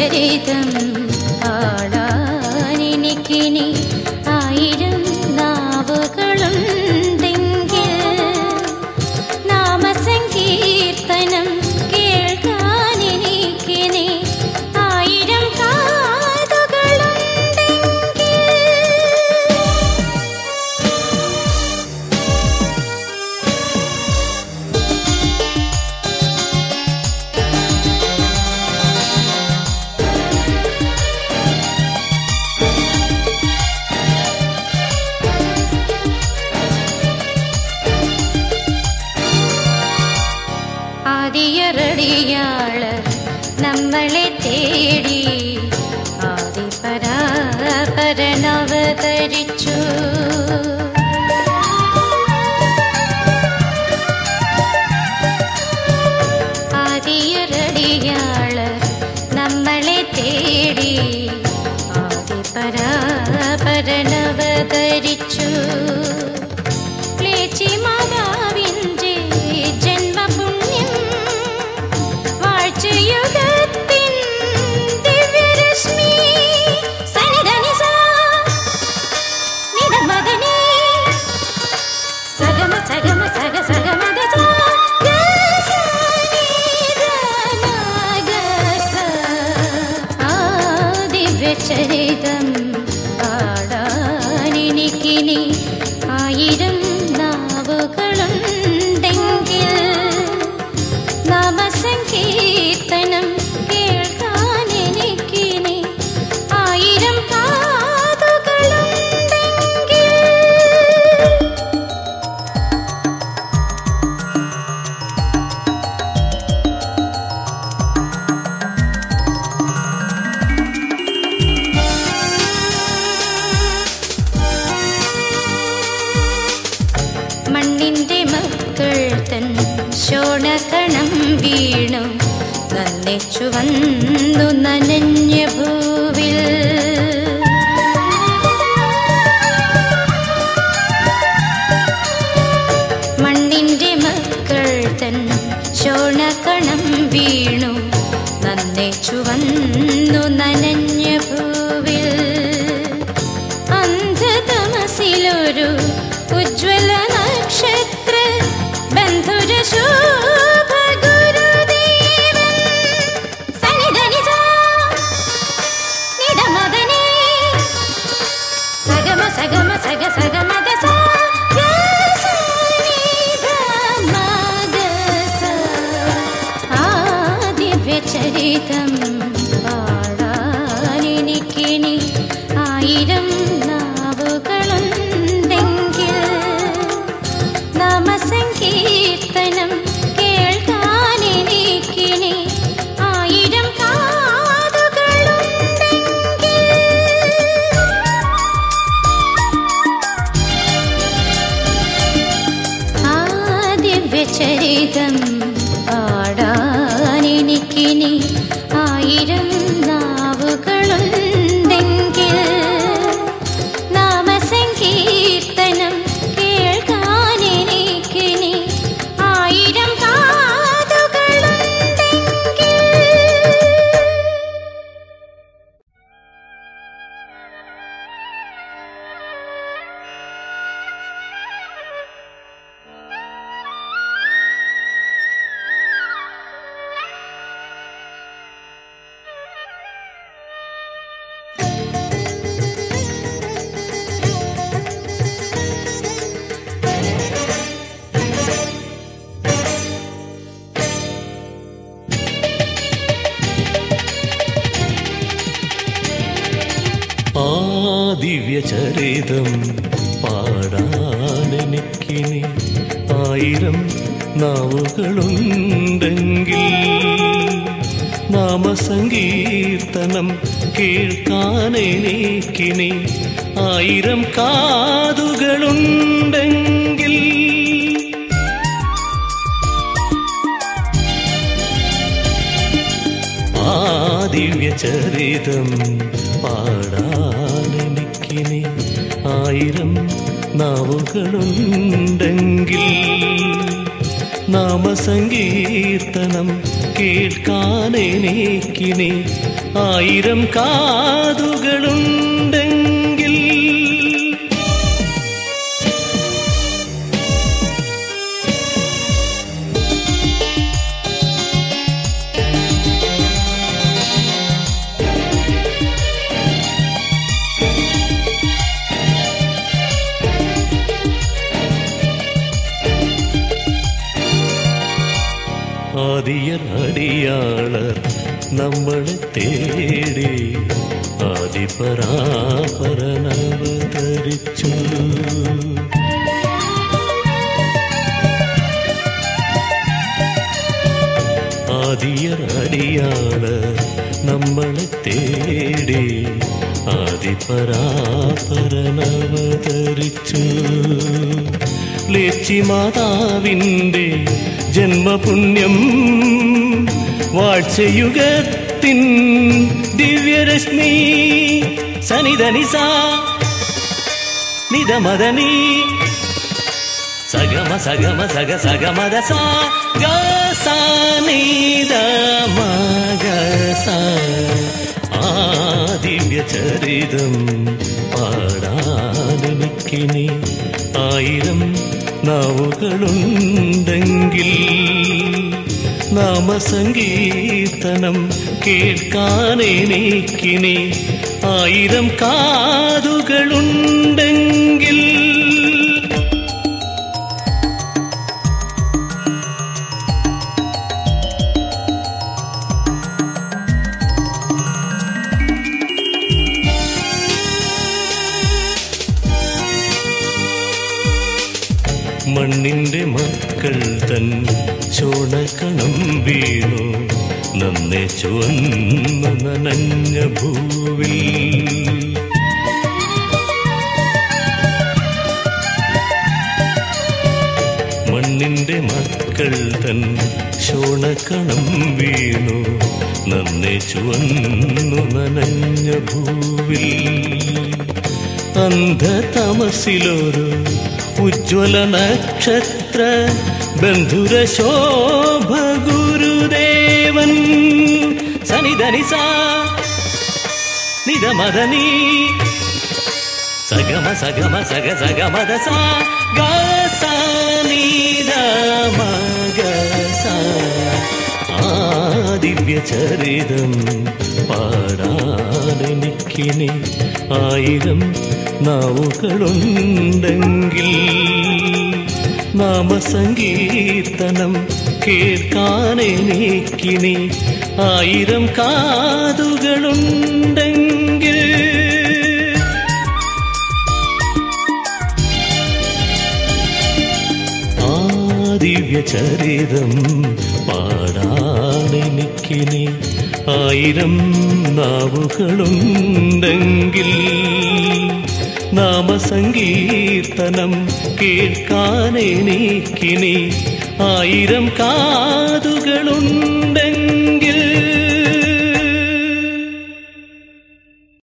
ദിവ്യചരിതം പാടാനെനിക്കിനി ആയിരം നാവുകളുണ്ടെങ്കിൽ നാമസങ്കീർത്തനം കേൾക്കാനെനിക്കിനി ആയിരം കാതുകളുണ്ടെങ്കിൽ ആദിയറടിയാള് നമ്മളെ തേടി ആദിപരാപരനവതരിച്ചു ആദിയറടിയാള് നമ്മളെ തേടി ആദിപരാപരനവതരിച്ചു പ്ലേച്ചി മാതാവിൻ്റെ ജന്മപുണ്യം വാഴ്ചയുഗത്തിൻ ദിവ്യരശ്മി സനിധനിസ നിടമദനി സഗമ സഗമ സഗ സഗമദ സ ഗ സ നി ധ ന ഗ സ. ആ ദിവ്യചരിതം പാടാനെനിക്കിനി ആയിരം നാവുകളുണ്ടെങ്കിൽ നാമസങ്കീർത്തനം കേൾക്കാനെനിക്കിനി ആയിരം കാതുകളുണ്ടെങ്കിൽ മണ്ണിന്റെ മക്കൾ തൻ ശോണകണം വീണു നന്നിച്ചു വന്നു നനഞ്ഞ ഭൂവിൽ മണ്ണിന്റെ മക്കൾ തൻ ശോണകണം വീണു നന്നിച്ചു വന്നു നനഞ്ഞ ഭൂവിൽ അന്ധതമസിലൊരു ഉജ്ജ്വല നക്ഷത്ര ബന്ധുര ശോഭ ഗുരുദേവൻ സനിധനിജ നിടമദനി സഗമ സഗമ സഗ സഗമദ സ ഗ സ നി ധ മ ഗ സ. ആ ദിവ്യചരിതം പാടാനെനിക്കിനി ആയിരം നാവുകളുണ്ടെങ്കിൽ നാമസങ്കീർത്തനം കേൾക്കാനെനിക്കിനി ആയിരം കാതുകളുണ്ടെങ്കിൽ ആ ദിവ്യചരിതം പാടാനെനിക്കിനി ആയിരം നാവുകളുണ്ടെങ്കിൽ നാമസങ്കീർത്തനം കേൾക്കാനെനിക്കിനി ആയിരം കാതുകളുണ്ടെങ്കിൽ ആ ദിവ്യചരിതം പാടാനെനിക്കിനി ആയിരം നാവുകളുണ്ടെങ്കിൽ നാമസങ്കീർത്തനം കേൾക്കാനെനിക്കിനി ആയിരം കാതുകളുണ്ടെങ്കിൽ ആ ദിവ്യചരിതം പാടാനെനിക്കിനി ആയിരം നാവുകളുണ്ടെങ്കിൽ നാമസങ്കീർത്തനം കേൾക്കാനെനിക്കിനി ആയിരം കാതുകളുണ്ടെങ്കിൽ ആദിയർ അടിയാളർ നമ്മളെ തേടി ആദിപരാപരനവതരിച്ചു ആദിയർ അടിയാളർ നമ്മളെ തേടി ആദിപരാപരനവതരിച്ചു ലേച്ചി മാതാവിൻ്റെ ജന്മപുണ്യം വാഴ്ചയുഗത്തിൻ ദിവ്യരശ്മി സനിധനിസ നിധമദനി സഗമ സഗമ സഗ സഗമദ സ ഗ സ നിധ മ ഗ സ ആ ദിവ്യചരിതം പാടാനെനിക്കിനി ആയിരം നാവുകളുണ്ടെങ്കിൽ നാമസങ്കീർത്തനം കേൾക്കാനെനിക്കിനി ആയിരം കാതുകളുണ്ടെങ്കിൽ മണ്ണിന്റെ മക്കൾ തൻ ചോണക്കണം വീണു നന്നെ ചുവന്നു നനഞ്ഞ ഭൂവിൽ മണ്ണിന്റെ മക്കൾ തൻ ശോണക്കണം വീണു നന്നെ ചുവന്നു നനഞ്ഞ ഭൂവിൽ അന്ധതമസിലൊരു ഉജ്ജ്വല നക്ഷത്ര ബന്ധുര ശോഭ ഗുരുദേവൻ സനിധനിസ നിധമദനി സഗമ സഗമ സഗ സഗമദ സ ഗ സ നിധ മ ഗ സ ആ ദിവ്യചരിതം പാടാനെനിക്കിനി ആയിരം നാവുകളുണ്ടെങ്കിൽ നാമസങ്കീർത്തനം കേൾക്കാനെനിക്കിനി ആയിരം കാതുകളുണ്ടെങ്കിൽ ആ ദിവ്യചരിതം പാടാനെനിക്കിനി ആയിരം നാവുകളുണ്ടെങ്കിൽ നാമസങ്കീർത്തനം കേൾക്കാനെനിക്കിനി ആയിരം കാതുകളുണ്ടെങ്കിൽ